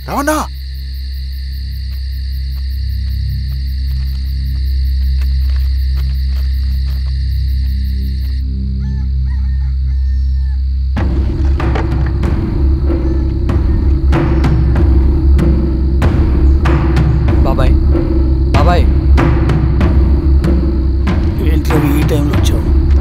రావన్నా బాబాయ్ బాబాయ్ ఏంట్లో ఈ టైంలో వచ్చావు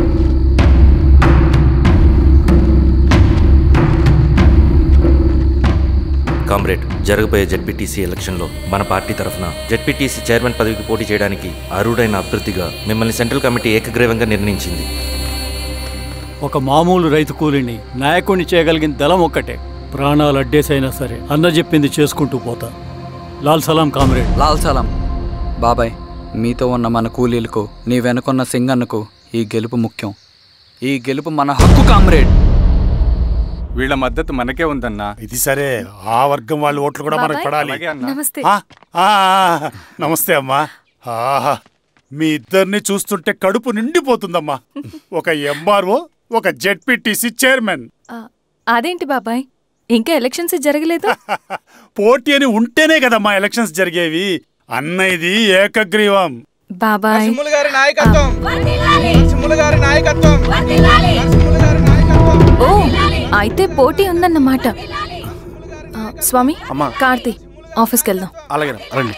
కామ్రేడ్ జరగబోయే జెడ్పీటీసీ ఎలక్షన్లో మన పార్టీ తరఫున జెడ్పీటీసీ చైర్మన్ పదవికి పోటీ చేయడానికి అర్హుడైన అభ్యర్థిగా మిమ్మల్ని సెంట్రల్ కమిటీ ఏకగ్రీవంగా నిర్ణయించింది ఒక మామూలు రైతు కూలిని నాయకుడిని చేయగలిగిన దళం ఒక్కటే ప్రాణాలు అడ్డేసైనా సరే అన్న చెప్పింది చేసుకుంటూ పోతా లాల్ సలాం కామ్రేడ్ లాల్ సలాం బాబాయ్ మీతో ఉన్న మన కూలీలకు నీ వెనుకున్న సింగన్నకు ఈ గెలుపు ముఖ్యం ఈ గెలుపు మన హక్కు కామ్రేడ్ వీళ్ళ మద్దతు మనకే ఉందన్నా ఇది సరే ఆ వర్గం వాళ్ళ ఓట్లు కూడా మనకు బాబాయ్. పడాలి అలాగే అన్నా నమస్తే ఆ, ఆ, ఆ, నమస్తే అమ్మా ఆహా మీ ఇద్దరిని చూస్తుంటే కడుపు నిండిపోతుందమ్మా ఒక ఎంఆర్ఓ ఒక జెడ్పీటీసీ చైర్మన్ ఆ, అదేంటి బాబాయ్ ఇంకా ఎలక్షన్స్ జరగలేదు పోటీ అని ఉంటేనే కదమ్మా ఎలక్షన్స్ జరిగేవి అన్నయ్యది ఏకగ్రీవం బాబాయ్ నరసింహులు గారి నాయకత్వం నరసింహులు గారి నాయకత్వం నరసింహులు గారి నాయకత్వం ఓ అయితే పోటీ ఉందన్నమాట ఆ, స్వామి కార్తీ ఆఫీస్కి వెళ్దాం అలాగే రండి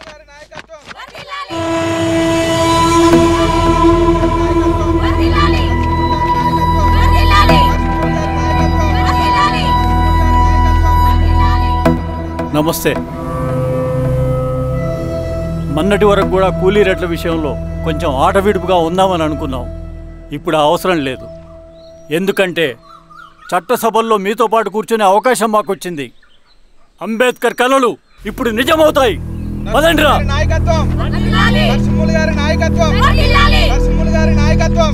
నమస్తే మొన్నటి వరకు కూడా కూలీ రేట్ల విషయంలో కొంచెం ఆట విడుపుగా ఉందామని అనుకున్నాం ఇప్పుడు ఆ అవసరం లేదు ఎందుకంటే చట్టసభల్లో మీతో పాటు కూర్చునే అవకాశం మాకు వచ్చింది అంబేద్కర్ కలలు ఇప్పుడు నిజమవుతాయి పదండ్రా గారి నాయకత్వం నరసింహులు గారి నాయకత్వం నరసింహులు గారి నాయకత్వం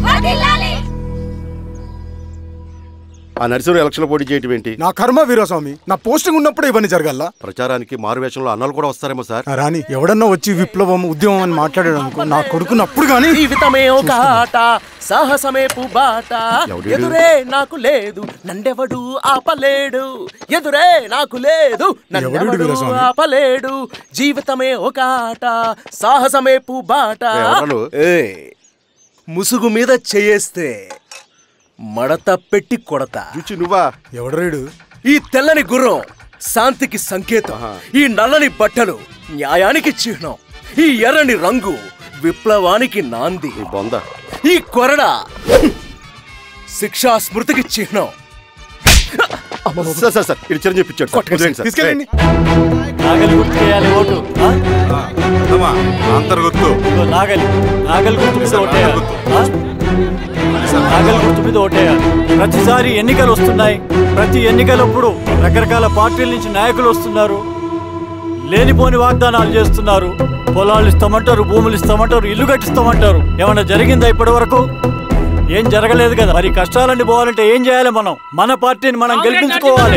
ఆ నరసింహ ఎలక్షన్ పోటీ చేయటం ఏంటి నా కర్మ వీరస్వామి నా పోస్టింగ్ ఉన్నప్పుడే ఇవన్నీ జరగాల ప్రచారానికి మారువేషంలో అన్నలు కూడా వస్తారేమో సార్ రాని ఎవడన్నా వచ్చి విప్లవం ఉద్యమం అని మాట్లాడాడు అనుకో నా కొడుకునప్పుడు కానీ జీవితమే ఒక ఆట సాహసమే పుబాట ఎవడీడు? ఎదురే నాకు లేదు నన్నెవడు ఆపలేడు ఎదురే నాకు లేదు నన్నెవడు వీరస్వామి? ఆపలేడు జీవితమే ఒక ఆట సాహసమే పుబాట ఎవరను? ఏయ్, ముసుగు మీద చేయేస్తే మడత పెట్టి కొడతా రుచి నువ్వా ఎవడరేడు ఈ తెల్లని గుర్రం శాంతికి సంకేతం ఈ నల్లని బట్టలు న్యాయానికి చిహ్నం ఈ ఎర్రని రంగు విప్లవానికి నాంది నీ బొంద ఈ కొరడ శిక్షా స్మృతికి చిహ్నం సార్ సార్ సార్ ఇది చిరంజీవి ఇచ్చాడు సార్. వదిలేండి సార్. తీసుకెళ్ళండి నాగలి గుర్తు చేయాలి ఓటు ఆ? అంతర్గొత్తు ఇదిగో నాగలి నాగలి గుర్తు మీద ఓటేయాలి ఆ? నాగలి గుర్తు మీద ఓటేయాలి ప్రతిసారి ఎన్నికలు వస్తున్నాయి ప్రతి ఎన్నికలప్పుడు రకరకాల పార్టీల నుంచి నాయకులు వస్తున్నారు లేనిపోని వాగ్దానాలు చేస్తున్నారు పొలాలు ఇస్తామంటారు భూములు ఇస్తామంటారు ఇల్లు కట్టిస్తామంటారు ఏమన్నా జరిగిందా ఇప్పటి వరకు ఏం జరగలేదు కదా మరి కష్టాలన్నీ పోవాలంటే ఏం చేయాలి మనం మన పార్టీని మనం గెలిపించుకోవాలి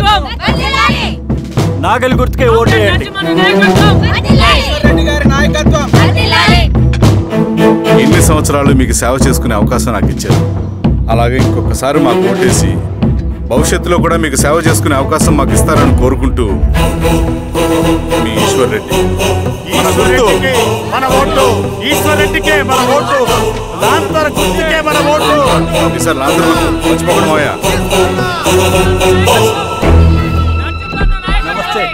నాగలి గుర్తుకే ఓటేయండి రెడ్డి గారి నాయకత్వం ఇన్ని సంవత్సరాలు మీకు సేవ చేసుకునే అవకాశం నాకు ఇచ్చారు అలాగే ఇంకొకసారి మాకు ఓటేసి భవిష్యత్తులో కూడా మీకు సేవ చేసుకునే అవకాశం మాకు ఇస్తారని కోరుకుంటూ మీ ఈశ్వర్ రెడ్డి మన గుర్తు మన ఓటు ఈశ్వర్ రెడ్డికే మన ఓటు లాంతర్ గుర్తుకే మన ఓటు ఈసారి లాంతర్ గుర్తు మర్చిపోకడం మాయా నమస్తే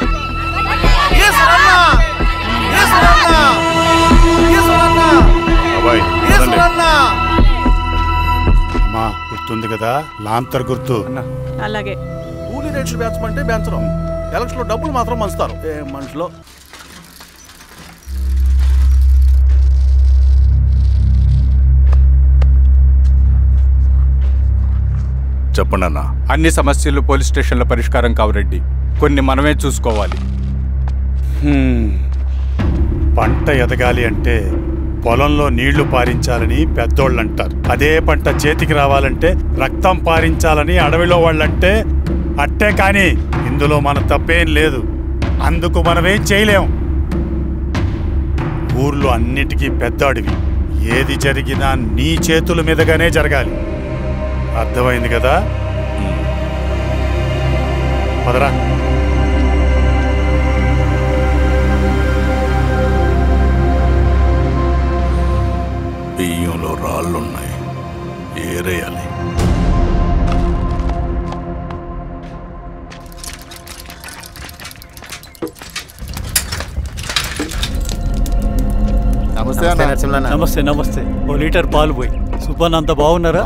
అబ్బాయి అమ్మా గుర్తుంది కదా లాంతర్ గుర్తు అలాగే కూలీ రేట్లు పెంచమంటే పెంచడం ఎలక్షన్లో డబ్బులు మాత్రం మంచుతారు ఏ మనుషులో చెప్పండి అన్న అన్ని సమస్యలు పోలీస్ స్టేషన్ల పరిష్కారం కావు రెడ్డి కొన్ని మనమే చూసుకోవాలి హ్మ్. పంట ఎదగాలి అంటే పొలంలో నీళ్లు పారించాలని పెద్దోళ్ళు అంటారు అదే పంట చేతికి రావాలంటే రక్తం పారించాలని అడవిలో వాళ్ళంటే అట్టే కానీ ఇందులో మన తప్పేం లేదు అందుకు మనమేం చేయలేం ఊర్లో అన్నిటికీ పెద్ద అడవి ఏది జరిగినా నీ చేతుల మీదుగానే జరగాలి అర్థమైంది కదా పదరా రాళ్ళున్నాయి ఏరేయాలి నమస్తే నమస్తే నమస్తే ఓ లీటర్ పాలు పోయి సుబ్బన్ అంత బాగున్నారా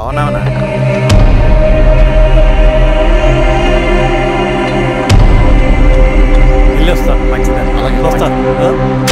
వెళ్ళొస్తా మంచిదా వస్తాను ఆ?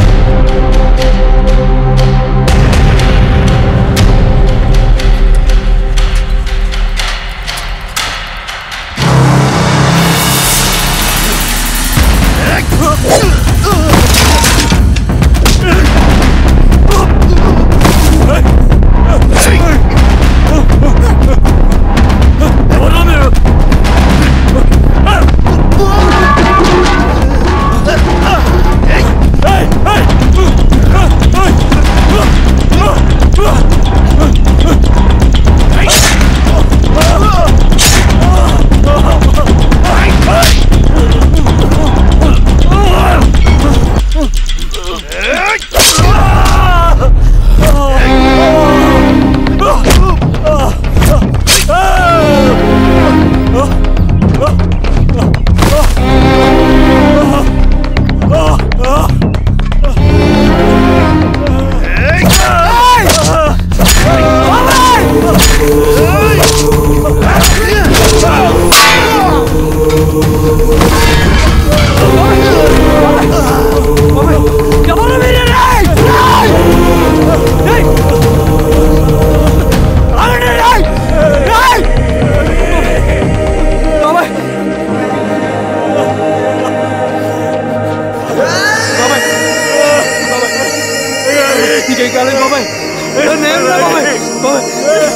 నీకేం కాలేదు బాబాయ్ నేను రా బాబాయ్ బాబాయ్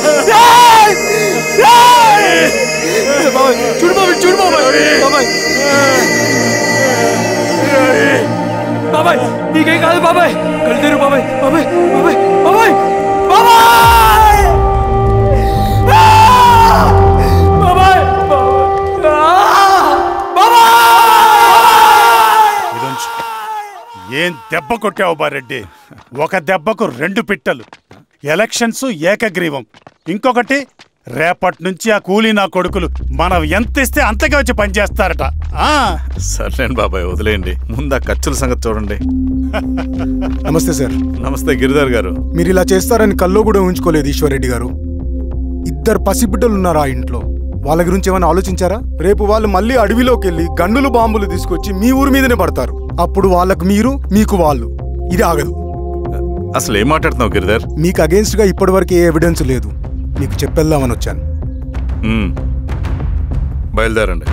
బాబాయ్ చూడు బాబాయ్ చూడు బాబాయ్ బాబాయ్ బాబాయ్ నీకేం కాదు బాబాయ్ కళ్ళు తెరు బాబాయ్ బాబాయ్ బాబాయ్ బాబాయ్ బాబాయ్ బాబాయ్ ఇదొంచు. ఏం దెబ్బ కొట్టావు బారెడ్డి ఒక దెబ్బకు రెండు పిట్టలు ఎలక్షన్స్ ఏకగ్రీవం ఇంకొకటి రేపటి నుంచి ఆ కూలీ నా కొడుకులు మనం ఎంత ఇస్తే అంతగా వచ్చి పనిచేస్తారట ఆ సర్లేండి బాబాయ్ వదిలేయండి ముందు ఆ ఖర్చుల సంగతి చూడండి నమస్తే సార్ నమస్తే గిరిధర్ గారు మీరు ఇలా చేస్తారని కల్లో కూడా ఊహించుకోలేదు ఈశ్వర్రెడ్డి గారు ఇద్దరు పసిబిడ్డలు ఉన్నారు ఆ ఇంట్లో వాళ్ళ గురించి ఏమైనా ఆలోచించారా రేపు వాళ్ళు మళ్ళీ అడవిలోకి వెళ్ళి గన్నులు బాంబులు తీసుకొచ్చి మీ ఊరి మీదనే పడతారు అప్పుడు వాళ్ళకు మీరు మీకు వాళ్ళు ఇది ఆగదు అసలు ఏం మాట్లాడుతున్నావు గిరిధర్ మీకు అగేన్స్ట్ గా ఇప్పటివరకు ఏ ఎవిడెన్స్ లేదు మీకు చెప్పేద్దామని వచ్చాను మ్మ్. బయలుదేరండి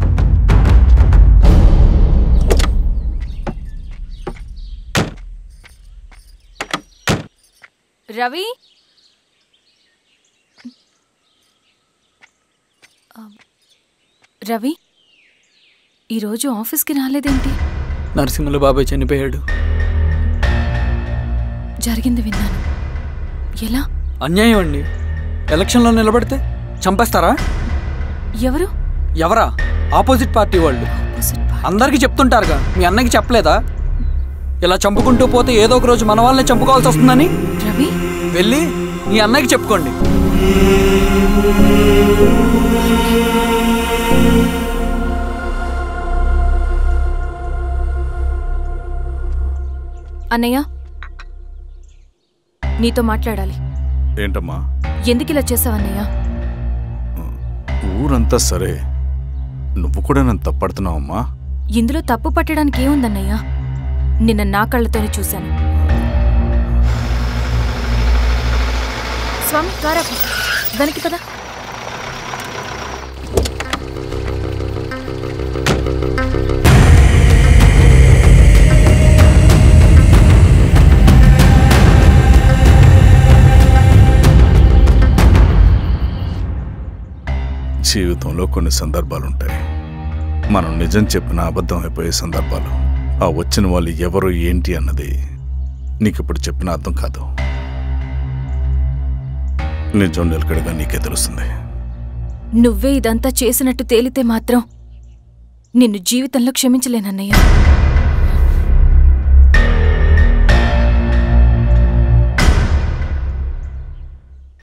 రవి ఆ, రవి ఈరోజు ఆఫీస్కి రాలేదేంటి నరసింహుల బాబాయ్ చనిపోయాడు జరిగింది విన్నాను ఎలా అన్యాయం అండి ఎలక్షన్లో నిలబడితే చంపేస్తారా ఎవరు ఎవరా ఆపోజిట్ పార్టీ వాళ్ళు అందరికీ చెప్తుంటారుగా మీ అన్నకి చెప్పలేదా ఇలా చంపుకుంటూ పోతే ఏదో ఒక రోజు మన వాళ్ళని చంపుకోవాల్సి వస్తుందని రవి వెళ్ళి మీ అన్నకి చెప్పుకోండి అన్నయ్య నీతో మాట్లాడాలి ఏంటమ్మా ఎందుకు ఇలా చేసావన్నయ్య ఊరంతా సరే నువ్వు కూడా నన్ను తప్పడుతున్నావమ్మా ఇందులో తప్పు పట్టడానికి ఏముందన్నయ్య నిన్న నా కళ్ళతోనే చూశాను స్వామి కారాపు దానికి పద జీవితంలో కొన్ని సందర్భాలు ఉంటాయి మనం నిజం చెప్పిన అబద్ధం అయిపోయే సందర్భాలు ఆ వచ్చిన వాళ్ళు ఎవరు ఏంటి అన్నది నీకు ఇప్పుడు చెప్పిన అర్థం కాదు నిజం నిలకడగా నీకే తెలుస్తుంది నువ్వే ఇదంతా చేసినట్టు తేలితే మాత్రం నిన్ను జీవితంలో క్షమించలేనన్నయ్య